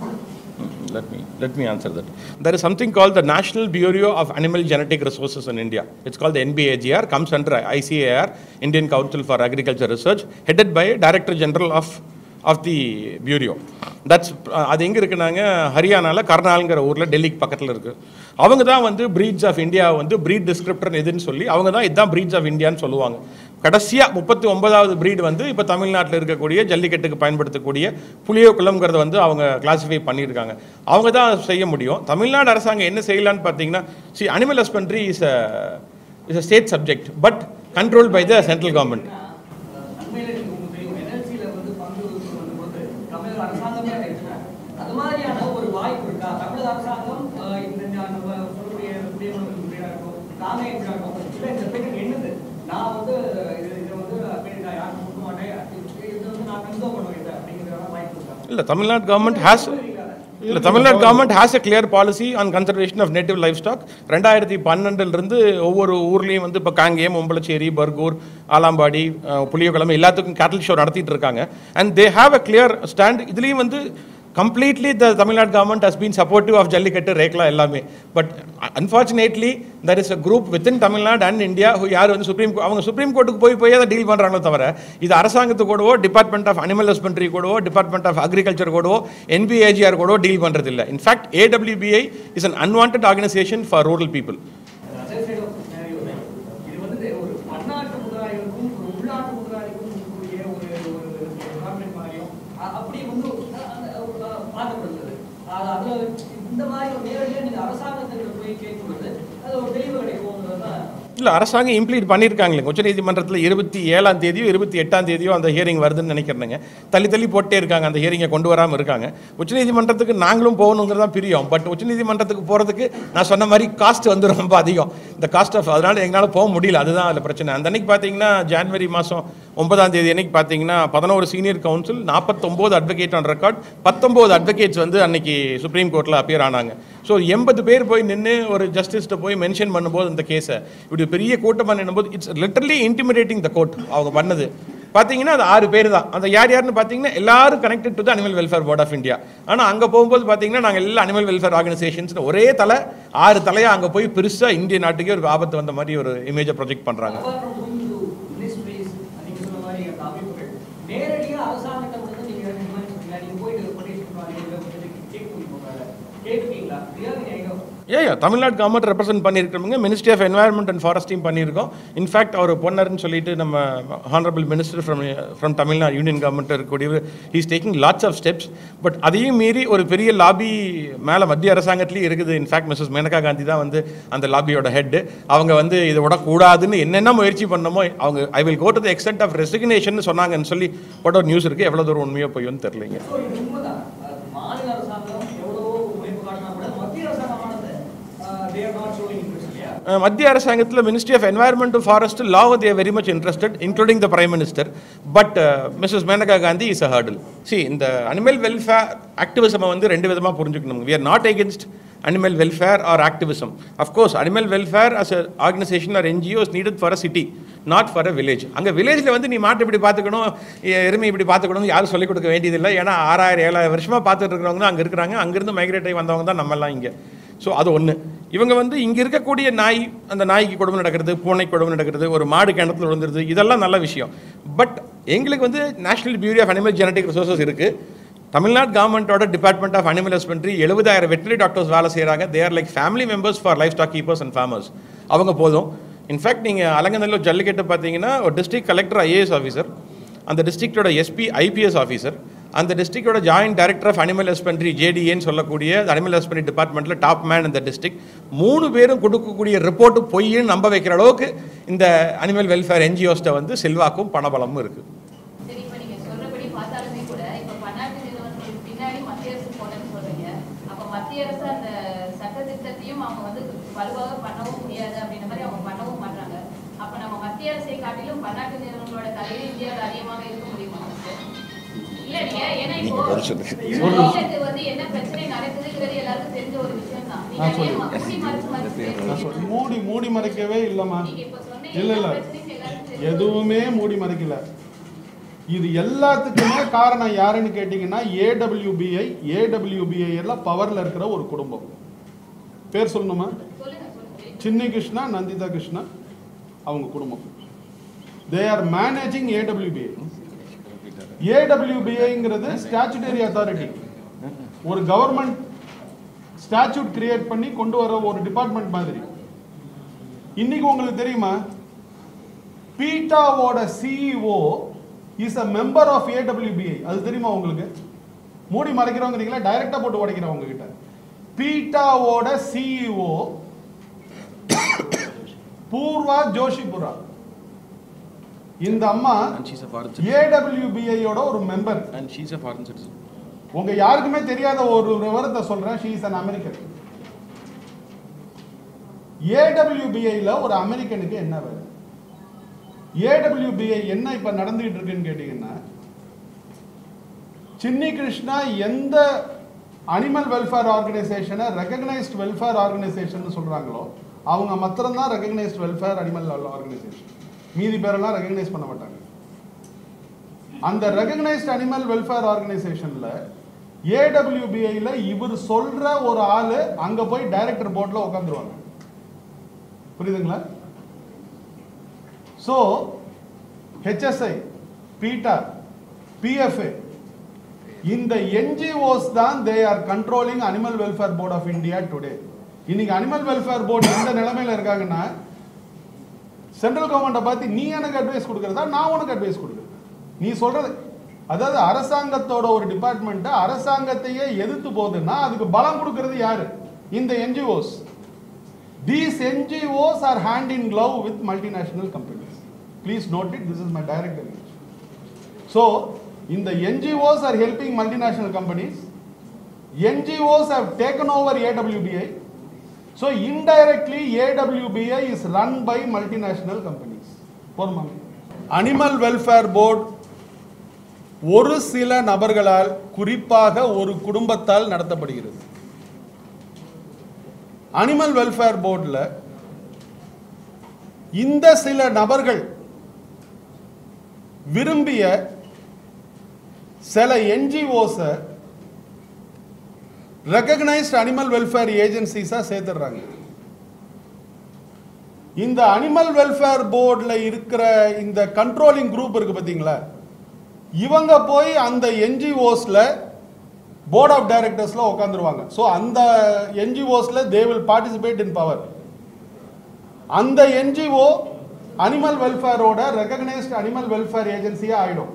let me let me answer that there is something called the national bureau of animal genetic resources in india it's called the nbagr comes under icar indian council for agriculture research headed by director general of of the bureau that's அது எங்கே இருக்குனாங்க ஹரியானால கர்னால்ங்கிற ஊரில் டெல்லிக்கு பக்கத்தில் இருக்கு அவங்க தான் வந்து breeds of India வந்து breed descriptor எதுன்னு சொல்லி அவங்க தான் இதுதான் breeds ஆஃப் இந்தியான்னு சொல்லுவாங்க கடைசியாக முப்பத்தி ஒன்பதாவது breed வந்து இப்போ தமிழ்நாட்டில் இருக்கக்கூடிய ஜல்லிக்கட்டுக்கு பயன்படுத்தக்கூடிய புளியோக்குளம்ங்கிறத வந்து அவங்க கிளாஸிஃபை பண்ணியிருக்காங்க அவங்க தான் அதை செய்ய முடியும் தமிழ்நாடு அரசாங்கம் என்ன செய்யலான்னு பார்த்தீங்கன்னா see animal husbandry is a is a state subject but control by the central government அண்மையில் நீங்கள் உங்களுக்கு தெரியும் என்எல்சியில் வந்து பங்கு வந்தபோது தமிழக அரசாங்கமே அதை எடுத்துட்டாங்க அது மாதிரியான ஒரு வாய்ப்பு இருக்கா தமிழக அரசாங்கம் அஹ், இந்த இந்த நம்ம சொல்லக்கூடிய குடியமர்வு முறையாக இருக்கும் காமே இருக்கட்டும் இல்லை இந்த பெண் என்னது நான் வந்து இது இதை வந்து பெண் நான் யாருக்கும் கொடுக்க மாட்டேன் இது இது வந்து நான் கன்சர்வ் பண்ணுவேன் இதை அப்படிங்கிற வாய்ப்பு இருக்கா இல்லை தமிழ்நாடு கவர்மெண்ட் ஹேஸ் இல்லை Tamil Nadu government has a clear policy on conservation of native livestock ரெண்டாயிரத்தி பன்னெண்டுலேருந்து ஒவ்வொரு ஊர்லேயும் வந்து இப்போ காங்கேயம் ஒம்பளச்சேரி பர்கூர் ஆலாம்பாடி அஹ், புளியகுளம் எல்லாத்துக்கும் கேட்டல் ஷோ நடத்திட்டு இருக்காங்க and they have a clear stand இதுலேயும் வந்து completely the Tamil Nadu government has been supportive of jallikattu rekla எல்லாமே but unfortunately there is a group within Tamil Nadu and India யார் வந்து சுப்ரீம் அவங்க சுப்ரீம் கோர்ட்டுக்கு போய் போய் அதை டீல் பண்ணுறாங்களோ தவிர இது அரசாங்கத்து கூடவோ டிபார்ட்மெண்ட் ஆஃப் அனிமல் ஹஸ்பண்ட்ரி கூடவோ டிபார்ட்மெண்ட் ஆஃப் அக்ரிகல்ச்சர் கூடவோ என்பிஏஜிஆர் கூடவோ டீல் பண்ணுறது இல்லை in fact AWBI is an unwanted organisation for rural people other side of scenario இது வந்து ஒரு பன்னாட்டு முதலாளிகளுக்கும் ஒரு உள்நாட்டு முதலாளிக்கும் இருக்கக்கூடிய ஒரு ஒரு கான்ஃபிளிக் மாதிரியும் அ- அப்படி வந்து அ- அந்த ஒரு பார்க்கப்படுகிறது அது அதுல இந்த மாதிரி ஒரு நேரடியாக நீங்க அரசாங்கத்துக்கு போய் கேட்கும்போது அது ஒரு தெளிவு கிடைக்கும்ன்றது தான் இல்லை அரசாங்கம் இம்ப்ளீட் பண்ணியிருக்காங்களே உச்சநீதிமன்றத்தில் இருபத்தி ஏழாம் தேதியோ இருபத்தி எட்டாம் தேதியோ அந்த ஹியரிங் வருதுன்னு நினைக்கிறேங்க தள்ளி தள்ளி போட்டே இருக்காங்க அந்த ஹியரிங்கை கொண்டு வராமல் இருக்காங்க உச்சநீதிமன்றத்துக்கு நாங்களும் போகணுங்கிறது தான் பிரியம் பட் உச்சநீதிமன்றத்துக்கு போகிறதுக்கு நான் சொன்ன மாதிரி காஸ்ட் வந்து ரொம்ப அதிகம் இந்த காஸ்ட் ஆஃப் அதனால் எங்களால் போக முடியல அதுதான் அதில் பிரச்சனை அந்த அன்னைக்கு பார்த்தீங்கன்னா ஜான்வரி மாதம் ஒன்பதாம் தேதி அன்னைக்கு பார்த்தீங்கன்னா பதினோரு சீனியர் கவுன்சில் நாற்பத்தொம்போது அட்வொகேட் ஆன் ரெக்கார்ட் பத்தொம்போது அட்வொகேட்ஸ் வந்து அன்னைக்கு சுப்ரீம் கோர்ட்டில் அப்பியர் ஆனாங்க ஸோ எண்பது பேர் போய் நின்று ஒரு ஜஸ்டிஸ்ட்டை போய் மென்ஷன் பண்ணும்போது இந்த கேஸை இப்படி பெரிய கூட்டம் பண்ணும்போது it's literally intimidating the court அவங்க பண்ணது பார்த்தீங்கன்னா அது ஆறு பேர் தான் அந்த யார் யாருன்னு பார்த்தீங்கன்னா எல்லாரும் connected to the animal welfare board of India ஆனால் அங்கே போகும்போது பார்த்தீங்கன்னா நாங்கள் எல்லா அனிமல் வெல்ஃபேர் ஆர்கனைசேஷன்ஸ் ஒரே தலை ஆறு தலையாக அங்கே போய் பெருசாக இந்திய நாட்டுக்கே ஒரு ஆபத்து வந்த மாதிரி ஒரு இமேஜை ப்ரொஜெக்ட் பண்ணுறாங்க apart from going to ministries, நீங்க சொன்ன மாதிரி அந்த அமைப்புகள் நேரடியா அரசாங்கத்தை வந்து நீங்க இந்த மாதிரி சொன்னீங்க நீங்க போயிட்டு கொட்டேஷன் வாங்கிட்டு கேட்க முடியும் கேட்குறீங்களா ரியாலிட்டி எங்க ஏ ஏ தமிழ்நாடு கவர்மெண்ட் ரெப்ரசென்ட் பண்ணியிருக்கிறவங்க மினிஸ்ட்ரி ஆஃப் என்வாயர்மெண்ட் அண்ட் ஃபாரஸ்டையும் பண்ணியிருக்கோம் இன்ஃபேக்ட் அவர் பொன்னர்னு சொல்லிட்டு நம்ம honourable minister from from Tamil Nadu union government இருக்கக்கூடிய he's taking lots of steps but அதையும் மீறி ஒரு பெரிய லாபி மேலே மத்திய அரசாங்கத்திலேயே இருக்குது இன்ஃபேக்ட் மிஸ்ஸஸ் மேனகா காந்தி தான் வந்து அந்த லாபியோட ஹெட் அவங்க வந்து இதை விடக்கூடாதுன்னு என்னென்ன முயற்சி பண்ணமோ அவங்க I will go to the extent of resignation சொன்னாங்கன்னு சொல்லி போட்ட ஒரு நியூஸ் இருக்குது எவ்வளோ தூரம் உண்மையோ போயோன்னு தெரியலைங்க ஸோ இது உண்மைதான் அது மாநில அரசாங்கம் எவ்வளவோ முனைப்பு காட்டினா கூட மத்திய அரசாங்கமானது they are not showing interest இல்லையா அஹ் மத்திய அரசாங்கத்தில் ministry of environment forest law they very much interested including the prime minister but Mrs Maneka Gandhi is a hurdle see இந்த அனிமல் வெல்ஃபேர் ஆக்டிவிசமை வந்து ரெண்டு விதமாக புரிஞ்சுக்கணும் we are not against animal welfare or activism of course animal welfare as a organisation or NGOs needed for a city not for a village அங்கே வில்லேஜில் வந்து நீ மாட்டை இப்படி பார்த்துக்கணும் எ- எருமை இப்படி பார்த்துக்கணும் யாரும் சொல்லிக் கொடுக்க வேண்டியதில்லை ஏன்னா ஆறாயிரம் ஏழாயிரம் வருஷமாக பார்த்துட்டு இருக்கிறவங்க தான் அங்கே இருக்கிறாங்க அங்கேருந்து மைக்ரேட் ஆகி வந்தவங்க தான் நம்மெல்லாம் இங்கே ஸோ அது ஒன்று இவங்க வந்து இங்கே இருக்கக்கூடிய நாய் அந்த நாய்க்கு கொடுமை நடக்கிறது பூனைக்கு கொடுமை நடக்கிறது ஒரு மாடு கிணத்துல விழுந்துருது இதெல்லாம் நல்ல விஷயம் பட் எங்களுக்கு வந்து national bureau of animal genetic resources இருக்குது தமிழ்நாடு கவர்மெண்ட்டோட டிபார்ட்மெண்ட் ஆஃப் அனிமல் ஹஸ்பண்ட்ரி எழுபதாயிரம் வெட்டரி டாக்டர்ஸ் வேலை செய்கிறாங்க there like family members for livestock keepers and farmers அவங்க போதும் இன்ஃபேக்ட் நீங்கள் அலங்கநல்லூர் ஜல்லிக்கட்டு பார்த்தீங்கன்னா ஒரு டிஸ்ட்ரிக்ட் கலெக்டர் ஐஏஎஸ் ஆஃபீஸர் அந்த டிஸ்ட்ரிக்டோட எஸ்பி ஐபிஎஸ் ஆஃபீஸர் அந்த டிஸ்ட்ரிக்டோட joint director of animal husbandry ஜேடிஏன்னு சொல்லக்கூடிய அனிமல் ஹஸ்பண்ட்ரி டிபார்ட்மெண்ட்டில் டாப் மேன் இந்த டிஸ்ட்ரிக்ட் மூணு பேரும் கொடுக்கக்கூடிய ரிப்போர்ட்டு பொய்ன்னு நம்ப வைக்கிற அளவுக்கு இந்த அனிமல் வெல்ஃபேர் என்ஜிஓஸ்ட்ட வந்து செல்வாக்கும் பணபலமும் இருக்குது சரி இப்ப நீங்க சொல்றபடி பார்த்தாலுமே கூட இப்ப பன்னாட்டு நிறுவனங்களுக்கு பின்னாடி மத்திய அரசு போனேன்னு சொல்றீங்க அப்ப மத்திய அரசு அந்த சட்ட திட்டத்தையும் அவங்க வந்து வலுவாக பண்ணவும் முடியாது அப்படின்ற மாதிரி அவங்க பண்ணவும் மாட்டாங்க அப்ப நம்ம மத்திய அரசை காட்டிலும் பன்னாட்டு நிறுவனங்களோட தலையில் இந்தியாவில் அதிகமாக இருக்க முடியுமா நமக்கு? இல்ல நீங்க ஏன்னா இப்போ மாநிலத்துக்கு வந்து என்ன பிரச்சனை நடக்குதுங்கிறது எல்லாருக்கும் தெரிஞ்ச ஒரு விஷயம் தான் நீங்க ஆ, அதே சொல்லு. மூடி மறைச்சு மறைச்சு நான் பேசுறீங்க. சொல்றேன். மூடி மூடி மறைக்கவே இல்லைம்மா நீங்க இப்ப சொன்ன இல்ல எல்லா இல்ல பிரச்சனையும் எல்லாருக்கும் தெரிஞ்ச ஒரு எதுவுமே மூடி மறைக்கல இது எல்லாத்துக்குமே காரணம் யாருன்னு கேட்டிங்கன்னா ஏடபிள்யூபிஐ ஏடபிள்யூபிஐ எல்லாம் பவர்ல இருக்கிற ஒரு குடும்பம் பேர் சொல்லணுமா சொல்லுங்க சொல்லுங்க சின்ன கிருஷ்ணா நந்திதா கிருஷ்ணா அவங்க குடும்பம் தே ஆர் மேனேஜிங் ஏடபிள்யூபிஐ ஏடபிள்யூபிஐங்கிறது ஸ்டாச்சுட்டரி அத்தாரிட்டி ஒரு கவர்மெண்ட் ஸ்டாச்சுட் கிரியேட் பண்ணி கொண்டு வர ஒரு டிபார்ட்மெண்ட் மாதிரி இன்னைக்கு உங்களுக்கு தெரியுமா பீட்டாவோட CEO is a member of AWBI அது தெரியுமா உங்களுக்கு மூடி மறைக்கிறவங்கிறீங்களா டைரக்டா போட்டு உடைக்கிறேன் உங்ககிட்ட பீட்டாவோட சிஇஓ பூர்வா ஜோஷிபுரா இந்த அம்மா And she's a foreign citizen. ஏடபிள்யூபிஐயோட ஒரு member And she's a foreign citizen. உங்க யாருக்குமே தெரியாத ஒரு விவரத்தை சொல்றேன் ஷீ இஸ் அன் அமெரிக்கன் ஏடபிள்யூபிஐல ஒரு அமெரிக்கனுக்கு என்ன வேலை ஏடபிள்யூபிஐ என்ன இப்ப நடந்துகிட்டு இருக்குன்னு கேட்டீங்கன்னா சின்னி கிருஷ்ணா எந்த அனிமல் வெல்ஃபேர் ஆர்கனைசேஷனை ரெகக்னைஸ்ட் வெல்ஃபேர் ஆர்கனைசேஷன் சொல்றாங்களோ அவங்க மாத்திரம்தான் ரெகக்னைஸ்ட் வெல்ஃபேர் அனிமல் ஆர்கனைசேஷன் மீதி பேரெல்லாம் ரெகக்னைஸ் பண்ண மாட்டாங்க அந்த ரெகக்னைஸ்ட் அனிமல் வெல்ஃபேர் ஆர்கனைசேஷன்ல ஏடபிள்யூபிஐல இவர் சொல்ற ஒரு ஆளு அங்க போய் டைரக்டர் போர்ட்ல உட்காந்துருவாங்க புரியுதுங்களா ஸோ ஹெச்எஸ்ஐ பீட்டா பிஎஃப்ஏ இந்த என்ஜிஓஸ் தான் they are controlling animal welfare board of India today இன்னைக்கு அனிமல் வெல்ஃபேர் போர்டு எந்த நிலைமையில இருக்காங்கன்னா சென்ட்ரல் கவர்மெண்ட்டை பார்த்து நீ எனக்கு அட்வைஸ் கொடுக்கறதா நான் உனக்கு அட்வைஸ் கொடுக்குறேன் நீ சொல்றது அதாவது அரசாங்கத்தோட ஒரு டிபார்ட்மெண்ட் அரசாங்கத்தையே எதிர்த்து போகுதுன்னா அதுக்கு பலம் கொடுக்கறது யாரு இந்த NGOs these NGOs are hand in glove with multinational companies please note it this is my direct so இந்த NGOs are helping multinational companies NGOs have taken over AWBI. So indirectly AWBI is run by multinational companies. போதுமா animal welfare board ஒரு சில நபர்களால் குறிப்பாக ஒரு குடும்பத்தால் நடத்தப்படுகிறது animal welfare போர்டில் இந்த சில நபர்கள் விரும்பிய சில என்ஜிஓஸை ரெக்கக்னைஸ்ட் அனிமல் வெல்ஃபேர் ஏஜென்சிஸாக சேர்த்துடுறாங்க இந்த அனிமல் வெல்ஃபேர் போர்டில் இருக்கிற இந்த கண்ட்ரோலிங் குரூப் இருக்கு பார்த்தீங்களா இவங்க போய் அந்த என்ஜிஓஸில் போர்ட் ஆஃப் டைரக்டர்ஸில் உட்காந்துருவாங்க ஸோ அந்த என்ஜிஓஸில் they will participate in power அந்த என்ஜிஓ அனிமல் வெல்ஃபேரோட ரெக்கக்னைஸ்ட் அனிமல் வெல்ஃபேர் ஏஜென்சியாக ஆயிடும்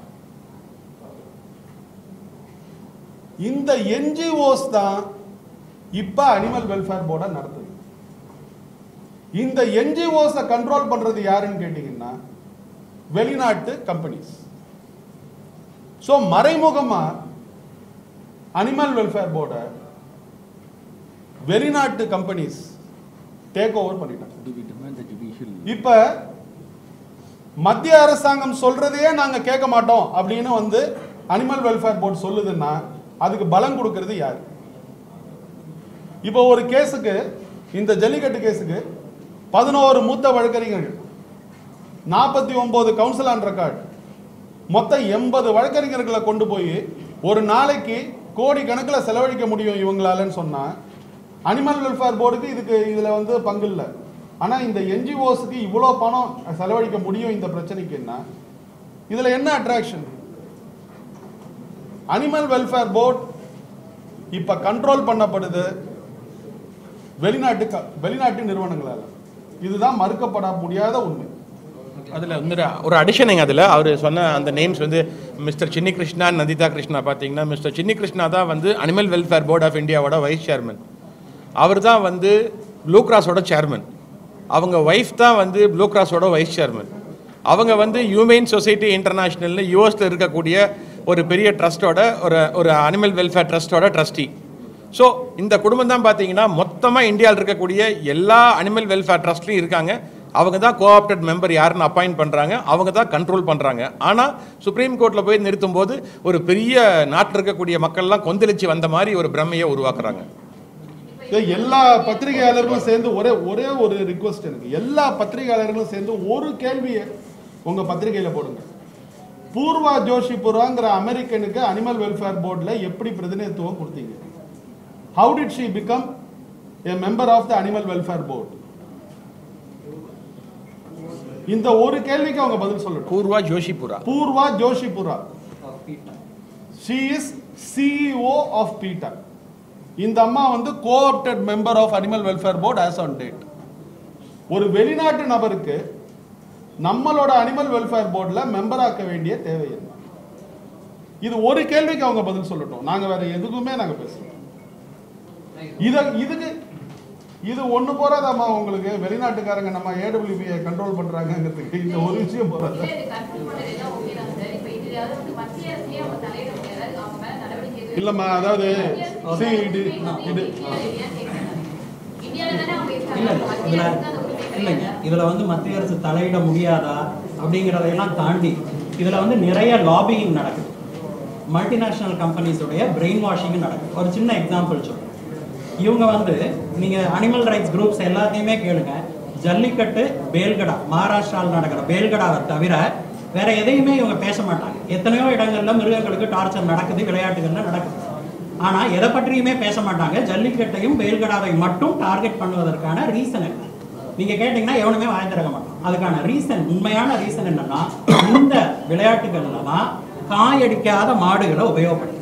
இந்த என்ஜிஓஸ் தான் இப்போ அனிமல் வெல்ஃபேர் போர்டை நடத்துது இந்த என்ஜிஓஸை கண்ட்ரோல் பண்றது யாருன்னு கேட்டிங்கன்னா வெளிநாட்டு கம்பெனிஸ் ஸோ மறைமுகமா அனிமல் வெல்ஃபேர் போர்டை வெளிநாட்டு கம்பெனிஸ் டேக் ஓவர் பண்ணிட்டாங்க Do we demand the judicial? இப்ப மத்திய அரசாங்கம் சொல்றதையே நாங்க கேட்க மாட்டோம் அப்படின்னு வந்து அனிமல் வெல்ஃபேர் போர்டு சொல்லுதுன்னா அதுக்கு பலம் கொடுக்கிறது யார் இப்போ ஒரு கேஸுக்கு இந்த ஜல்லிக்கட்டு கேஸுக்கு பதினோரு மூத்த வழக்கறிஞர்கள் நாற்பத்தி ஒன்பது கவுன்சில் ஆன் ரெக்கார்ட் மொத்தம் எண்பது வழக்கறிஞர்களை கொண்டு போய் ஒரு நாளைக்கு கோடி கணக்கில் செலவழிக்க முடியும் இவங்களாலன்னு சொன்னா அனிமல் வெல்ஃபேர் போர்டுக்கு இதுக்கு இதில் வந்து பங்கு இல்லை ஆனால் இந்த என்ஜிஓஸுக்கு இவ்வளோ பணம் செலவழிக்க முடியும் இந்த பிரச்சனைக்கு என்ன இதில் என்ன அட்ராக்ஷன் அனிமல் வெல்ஃபேர் போர்ட் இப்ப கண்ட்ரோல் பண்ணப்படுது வெளிநாட்டு க- வெளிநாட்டு நிறுவனங்களால இதுதான் மறுக்கப்பட முடியாத உண்மை அதில் வந்து ஒரு அடிஷனுங்க அதில் அவர் சொன்ன அந்த நேம்ஸ் வந்து மிஸ்டர் சின்னி கிருஷ்ணா நந்திதா கிருஷ்ணா பார்த்தீங்கன்னா மிஸ்டர் சின்னி கிருஷ்ணா தான் வந்து அனிமல் வெல்ஃபேர் போர்ட் ஆஃப் இந்தியாவோட வைஸ் சேர்மன் அவர் தான் வந்து ப்ளூ கிராஸோட சேர்மன் அவங்க ஒய்ஃப் தான் வந்து ப்ளூ கிராஸோட வைஸ் சேர்மன் அவங்க வந்து ஹியூமன் சொசைட்டி இன்டர்நேஷ்னல்னு யூஎஸில் இருக்கக்கூடிய ஒரு பெரிய ட்ரஸ்ட்டோட ஒரு ஒரு அனிமல் வெல்ஃபேர் ட்ரஸ்ட்டோட ட்ரஸ்டி ஸோ இந்த குடும்பம் தான் பார்த்தீங்கன்னா மொத்தமாக இந்தியாவில் இருக்கக்கூடிய எல்லா அனிமல் வெல்ஃபேர் ட்ரஸ்ட்லையும் இருக்காங்க அவங்க தான் கோஆப்டட் மெம்பர் யாருன்னு அப்பாயிண்ட் பண்ணுறாங்க அவங்க தான் கண்ட்ரோல் பண்ணுறாங்க ஆனால் சுப்ரீம் கோர்ட்டில் போய் நிறுத்தும் போது ஒரு பெரிய நாட்டில் இருக்கக்கூடிய மக்கள்லாம் கொந்தளிச்சு வந்த மாதிரி ஒரு பிரமையை உருவாக்குறாங்க இது எல்லா பத்திரிகையாளர்களும் சேர்ந்து ஒரே ஒரே ஒரு ரிக்வஸ்ட் எனக்கு எல்லா பத்திரிகையாளர்களும் சேர்ந்து ஒரு கேள்வியை உங்க பத்திரிகையில போடுங்க பூர்வா ஜோஷிபுராங்கிற அமெரிக்கனுக்கு அனிமல் வெல்ஃபேர் போர்டில் எப்படி பிரதிநிதித்துவம் கொடுத்தீங்க how did she become a member of the animal welfare board இந்த ஒரு கேள்விக்கு அவங்க பதில் சொல்லட்டும் Poorva Joshipura Poorva Joshipura she is CEO of PETA இந்த அம்மா வந்து coopted member of animal welfare board as on date ஒரு வெளிநாட்டு நபருக்கு நம்மளோட அனிமல் வெல்ஃபேர் போர்டில் மெம்பர் ஆக்க வேண்டிய தேவை என்ன இது ஒரு கேள்விக்கு அவங்க பதில் சொல்லட்டும் நாங்க வேற எதுக்குமே நாங்க பேசுறோம் இத இதுக்கு இது ஒண்ணு போறாதாம்மா உங்களுக்கு வெளிநாட்டுக்காரங்க நம்ம ஏடபிள்யூபியை கண்ட்ரோல் பண்றாங்கங்கிறதுக்கு இந்த ஒரு விஷயம் போறாது இல்ல, இது control பண்றது எல்லாம் okay தான் sir. இப்ப இதுலயாவது வந்து மத்திய அரசுலயே அவங்க தலையிட முடியாது. அவங்க மேல நடவடிக்கை எதுவும் இல்லம்மா அதாவது see, இது இது இந்தியால தானே அவங்க இல்ல இருக்காங்க. இல்ல மத்திய இதுல அரசு தான் அந்த உரிமை இல்லைங்க கிடையாது. இதுல வந்து மத்திய அரசு தலையிட முடியாதா அப்படிங்கிறதையெல்லாம் தாண்டி இதுல வந்து நிறைய லாபியிங் நடக்குது மல்டிநேஷனல் கம்பெனிஸுடைய பிரெயின் வாஷிங் நடக்குது ஒரு சின்ன எக்ஸாம்பிள் சொல்றேன் இவங்க வந்து நீங்க அனிமல் ரைட்ஸ் குரூப்ஸ் எல்லாத்தையுமே கேளுங்க ஜல்லிக்கட்டு பேல்கடா மகாராஷ்டிராவில் நடக்கிற பேல்கடாவை தவிர வேற எதையுமே இவங்க பேச மாட்டாங்க எத்தனையோ இடங்கள்ல மிருகங்களுக்கு டார்ச்சர் நடக்குது விளையாட்டுகள்ல நடக்குது ஆனா எதை பற்றியுமே பேச மாட்டாங்க ஜல்லிக்கட்டையும் பேல்கடாவை மட்டும் டார்கெட் பண்ணுவதற்கான ரீசன் என்ன நீங்க கேட்டீங்கன்னா எவனுமே வாய் திறக்க மாட்டான் அதுக்கான ரீசன் உண்மையான ரீசன் என்னன்னா இந்த விளையாட்டுகள்ல தான் காயடிக்காத மாடுகளை உபயோகப்படுது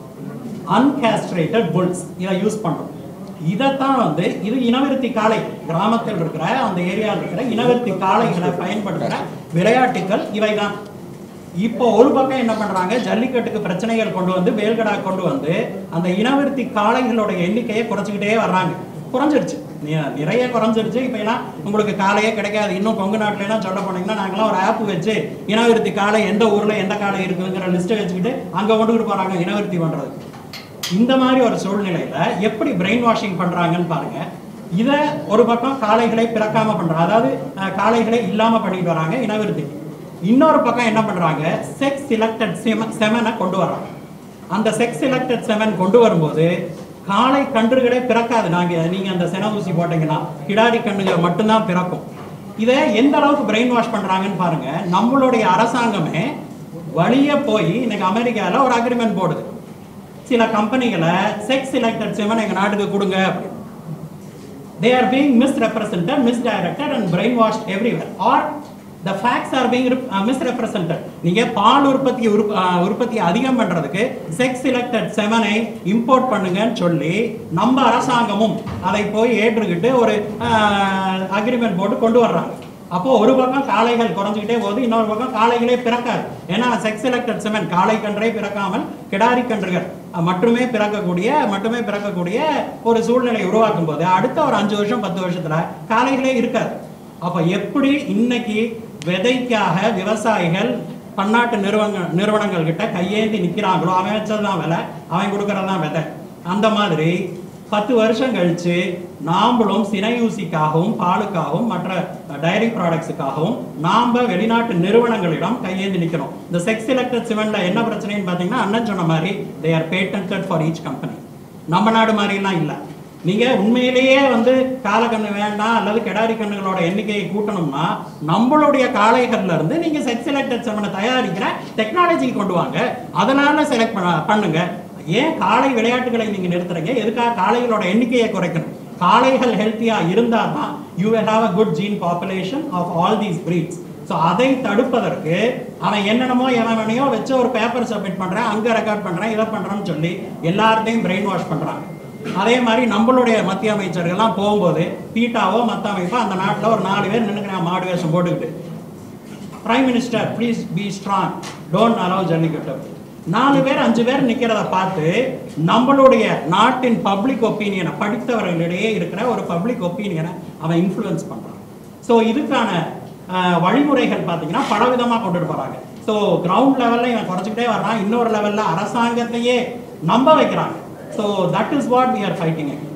அன்காஸ்ட்ரேட்டட் புல்ஸ் இதை யூஸ் பண்றோம் இதைத்தான் வந்து இது இனவிருத்தி காளை கிராமத்தில் இருக்கிற அந்த ஏரியாவில் இருக்கிற இனவிருத்தி காளைகளை பயன்படுத்துகிற விளையாட்டுகள் இவைதான் இப்போ ஒரு பக்கம் என்ன பண்றாங்க ஜல்லிக்கட்டுக்கு பிரச்சனைகள் கொண்டு வந்து வேல்கடா கொண்டு வந்து அந்த இனவிருத்தி காளைகளோட எண்ணிக்கையை குறைச்சிக்கிட்டே வர்றாங்க குறைஞ்சிருச்சு நி- நிறைய குறைஞ்சிருச்சு இப்போ எல்லாம் உங்களுக்கு காளையே கிடைக்காது இன்னும் கொங்கு நாட்டுல எல்லாம் சொல்ல போனீங்கன்னா நாங்களாம் ஒரு ஆப் வச்சு இனவிருத்தி காளை எந்த ஊர்ல எந்த காளை இருக்குங்கிற லிஸ்ட்டை வச்சுக்கிட்டு அங்க கொண்டுகிட்டு போறாங்க இனவிருத்தி பண்றது இந்த மாதிரி ஒரு சூழ்நிலையில எப்படி பிரெயின் வாஷிங் பண்றாங்கன்னு பாருங்க இத ஒரு பக்கம் காளைகளை பிறக்காம பண்றாங்க அதாவது அஹ், காளைகளை இல்லாம பண்ணிட்டு வராங்க இனவிருத்தி இன்னொரு பக்கம் என்ன பண்றாங்க செக்ஸ் சிலக்டட் செமனை கொண்டு வராங்க அந்த செக்ஸ் சிலக்டட் செமன் கொண்டு வரும்போது காளை கன்றுகளே பிறக்காது நாங்க நீங்க அந்த சென ஊசி போட்டீங்கன்னா கிடாரி கன்றுகள் மட்டும்தான் பிறக்கும் இதை எந்த அளவுக்கு பிரெயின் வாஷ் பண்றாங்கன்னு பாருங்க நம்மளுடைய அரசாங்கமே வழிய போய் இன்னைக்கு அமெரிக்கால ஒரு அக்ரிமெண்ட் போடுது சில கம்பெனிகளை செக்ஸ் சிலக்டட் செவன் எங்க நாட்டுக்கு கொடுங்க அப்படின்னு they are being misrepresented, misdirected and brainwashed everywhere. Or the facts are being rep- uh, misrepresented. நீங்க பால் உற்பத்தி உற்ப- uh, உற்பத்தியை அதிகம் பண்றதுக்கு செக்ஸ் சிலக்டட் செவனை இம்போர்ட் பண்ணுங்கன்னு சொல்லி நம்ம அரசாங்கமும் அதை போய் ஏற்றுக்கிட்டு ஒரு அக்ரிமெண்ட் போட்டு கொண்டு வர்றாங்க அப்போ ஒரு பக்கம் காளைகள் குறைஞ்சிக்கிட்டே போகுது இன்னொரு பக்கம் காளைகளே பிறக்காது ஏன்னா செக்ஸ் செலக்டட் செமன் காளை கன்றே பிறக்காமல் கிடாரி கன்றுகள் அஹ், மட்டுமே பிறக்கக்கூடிய மட்டுமே பிறக்கக்கூடிய ஒரு சூழ்நிலை உருவாக்கும் போது அடுத்த ஒரு அஞ்சு வருஷம் பத்து வருஷத்துல காளைகளே இருக்காது அப்ப எப்படி இன்னைக்கு விதைக்காக விவசாயிகள் பன்னாட்டு நிறுவன நிறுவனங்கள் கிட்ட கையேந்தி நிக்கிறாங்களோ அவன் வச்சதுதான் விலை அவன் கொடுக்கறதுதான் விதை அந்த மாதிரி பத்து வருஷம் கழிச்சு நாம்பளும் சினையூசிக்காகவும் பாலுக்காகவும் மற்ற டைரி ப்ராடக்ட்ஸுக்காகவும் நாம வெளிநாட்டு நிறுவனங்களிடம் கையேந்தி நிக்கிறோம் இந்த செக்ஸ் எலக்டட் சிமெண்ட்ல என்ன பிரச்சனைன்னு பாத்தீங்கன்னா அண்ணன் சொன்ன மாதிரி they are patent for each company நம்ம நாடு மாதிரிலாம் இல்ல நீங்க உண்மையிலேயே வந்து காலக்கண்ணு வேண்டாம் அல்லது கெடாரி கண்ணுகளோட எண்ணிக்கையை கூட்டணும்னா நம்மளுடைய காளைகள்ல இருந்து நீங்க செக்ஸ் செலக்டட் செமனை தயாரிக்கிற டெக்னாலஜி கொண்டு வாங்க அதனால செலக்ட் பண்ணுங்க ஏன் காளை விளையாட்டுகளை நீங்க நிறுத்துறீங்க எதுக்காக காளைகளோட எண்ணிக்கையை குறைக்கணும் காளைகள் ஹெல்த்தியா இருந்தா தான் you will have a good gene population of all these breeds so அதை தடுப்பதற்கு அவன் என்னென்னமோ எவனையோ வச்சு ஒரு பேப்பர் சப்மிட் பண்ணுறேன் அங்கே ரெக்கார்ட் பண்ணுறேன் இதை பண்ணுறேன்னு சொல்லி எல்லார்ட்டையும் பிரெயின் வாஷ் பண்ணுறாங்க அதே மாதிரி நம்மளுடைய மத்திய அமைச்சர்கள்லாம் போகும்போது பீட்டாவோ மற்ற அமைப்போ அந்த நாட்டில் ஒரு நாலு பேர் நின்றுக்கிறான் மாடு வேஷம் போட்டுக்கிட்டு prime minister please be strong don't allow Jallikattu நாலு பேர் அஞ்சு பேர் நிக்கிறத பார்த்து நம்மளுடைய நாட்டின் பப்ளிக் ஒப்பீனியனை படித்தவர்களிடையே இருக்கிற ஒரு பப்ளிக் ஒப்பீனியனை அவன் இன்ஃப்ளூயன்ஸ் பண்றான் ஸோ இதுக்கான அஹ், வழிமுறைகள் பார்த்தீங்கன்னா பலவிதமாக கொண்டுட்டு போறாங்க ஸோ கிரவுண்ட் லெவலில் இவன் குறைச்சிக்கிட்டே வர்றான் இன்னொரு லெவலில் அரசாங்கத்தையே நம்ப வைக்கிறாங்க so that is what we are fighting against